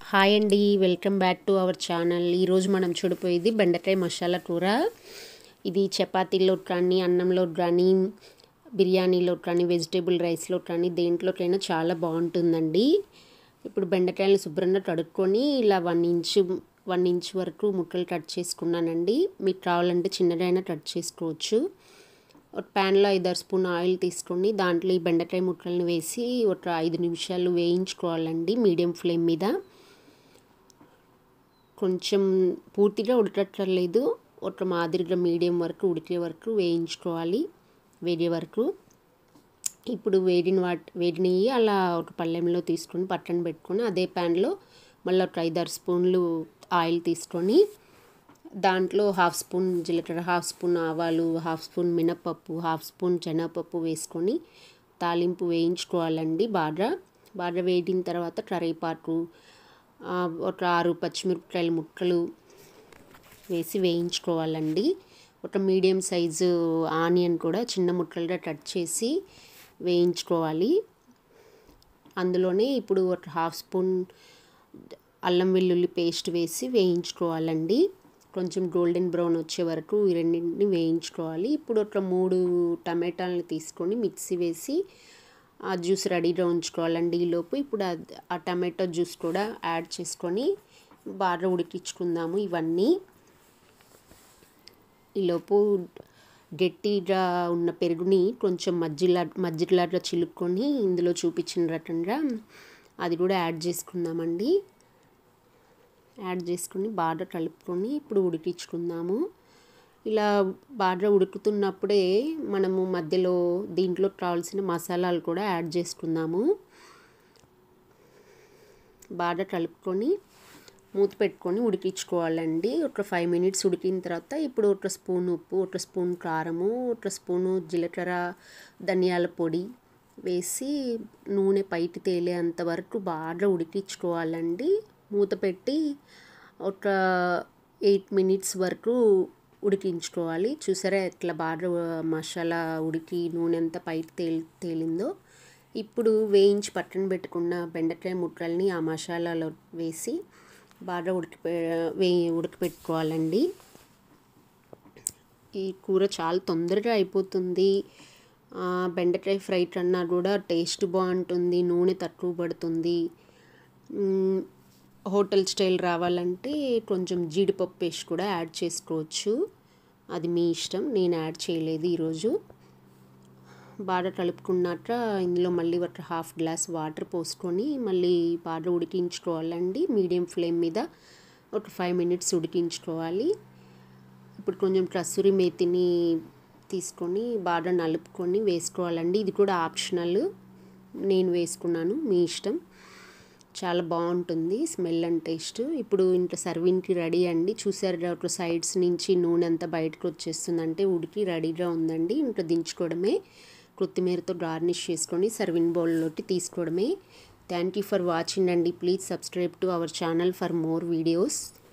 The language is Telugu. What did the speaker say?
హాయ్ అండి welcome back to our channel ఈరోజు మనం చూడిపోయేది బెండకాయ మసాలా కూర ఇది చపాతీలో కానీ అన్నంలో కానీ బిర్యానీలో కానీ వెజిటేబుల్ రైస్లో కానీ దేంట్లోకైనా చాలా బాగుంటుందండి ఇప్పుడు బెండకాయలు శుభ్రంగా కడుక్కొని ఇలా వన్ ఇంచు వన్ ఇంచ్ వరకు ముక్కలు కట్ చేసుకున్నానండి మీకు కావాలంటే చిన్నదైనా కట్ చేసుకోవచ్చు ఒక ప్యాన్లో ఐదారు స్పూన్ ఆయిల్ తీసుకొని దాంట్లో ఈ బెండకాయ ముక్కల్ని వేసి ఒక ఐదు నిమిషాలు వేయించుకోవాలండి మీడియం ఫ్లేమ్ మీద కొంచెం పూర్తిగా ఉడకట్లేదు ఒక మాదిరిగా మీడియం వరకు ఉడికే వరకు వేయించుకోవాలి వేగే వరకు ఇప్పుడు వేడిన వాట్ వేడిని అలా ఒక పళ్ళెంలో తీసుకొని పక్కన పెట్టుకొని అదే ప్యాన్లో మళ్ళీ ఒక ఐదారు స్పూన్లు ఆయిల్ తీసుకొని దాంట్లో హాఫ్ స్పూన్ జీలకర్ర హాఫ్ స్పూన్ ఆవాలు హాఫ్ స్పూన్ మినపప్పు హాఫ్ స్పూన్ శనగపప్పు వేసుకొని తాలింపు వేయించుకోవాలండి బాగా బాగా వేడిన తర్వాత కరివేపాకు ఒక ఆరు పచ్చిమిరపకాయల ముక్కలు వేసి వేయించుకోవాలండి ఒక మీడియం సైజు ఆనియన్ కూడా చిన్న ముక్కలుగా కట్ చేసి వేయించుకోవాలి అందులోనే ఇప్పుడు ఒక హాఫ్ స్పూన్ అల్లం వెల్లుల్లి పేస్ట్ వేసి వేయించుకోవాలండి కొంచెం గోల్డెన్ బ్రౌన్ వచ్చే వరకు ఈ రెండింటిని వేయించుకోవాలి ఇప్పుడు ఒక మూడు టమాటాలను తీసుకొని మిక్సీ వేసి ఆ జ్యూస్ రెడీగా ఉంచుకోవాలండి ఈలోపు ఇప్పుడు ఆ టమాటో జ్యూస్ కూడా యాడ్ చేసుకొని బాగా ఉడికించుకుందాము ఇవన్నీ ఈలోపు గట్టిగా ఉన్న పెరుగుని కొంచెం మజ్జిలా మజ్జిగలాగా చిలుక్కొని ఇందులో చూపించిన రకంగా అది కూడా యాడ్ చేసుకుందామండి యాడ్ చేసుకుని బాగా కలుపుకొని ఇప్పుడు ఉడికించుకుందాము ఇలా బాగా ఉడుకుతున్నప్పుడే మనము మధ్యలో దీంట్లో కావాల్సిన మసాలాలు కూడా యాడ్ చేసుకుందాము బాగా కలుపుకొని మూత పెట్టుకొని ఉడికించుకోవాలండి ఒక ఫైవ్ మినిట్స్ ఉడికిన తర్వాత ఇప్పుడు ఒక స్పూన్ ఉప్పు ఒక స్పూన్ కారము ఒక స్పూను జీలకర్ర ధనియాల పొడి వేసి నూనె పైకి తేలేంత వరకు బాగా ఉడికించుకోవాలండి మూత పెట్టి ఒక ఎయిట్ మినిట్స్ వరకు ఉడికించుకోవాలి చూసారా ఎట్లా బాగా మసాలా ఉడికి నూనె అంతా పైకి తేలి తేలిందో ఇప్పుడు వేయించి పక్కన పెట్టుకున్న బెండకాయ ముక్కల్ని ఆ మసాలాలో వేసి బాగా ఉడికి వే ఉడకపెట్టుకోవాలండి ఈ కూర చాలా తొందరగా అయిపోతుంది బెండకాయ ఫ్రై కన్నా కూడా టేస్ట్ బాగుంటుంది నూనె తక్కువ పడుతుంది హోటల్ స్టైల్ రావాలంటే కొంచెం జీడిపప్పు వేసి కూడా యాడ్ చేసుకోవచ్చు అది మీ ఇష్టం నేను యాడ్ చేయలేదు ఈరోజు బాగా కలుపుకున్నాక ఇందులో మళ్ళీ ఒక హాఫ్ గ్లాస్ వాటర్ పోసుకొని మళ్ళీ బాగా ఉడికించుకోవాలండి మీడియం ఫ్లేమ్ మీద ఒక ఫైవ్ మినిట్స్ ఉడికించుకోవాలి ఇప్పుడు కొంచెం కసూరి మేతిని తీసుకొని బాగా నలుపుకొని వేసుకోవాలండి ఇది కూడా ఆప్షనల్ నేను వేసుకున్నాను మీ ఇష్టం చాలా బాగుంటుంది స్మెల్ అండ్ టేస్ట్ ఇప్పుడు ఇంత సర్వింగ్కి రెడీ అండి చూసారు ఒక సైడ్స్ నుంచి నూనె అంతా బయటకు వచ్చేస్తుంది అంటే ఉడికి రెడీగా ఉందండి ఇంకా దించుకోవడమే కొత్తిమీరతో గార్నిష్ చేసుకొని సర్వింగ్ బౌల్లోకి తీసుకోవడమే థ్యాంక్ యూ ఫర్ వాచింగ్ అండి please subscribe to our channel for more videos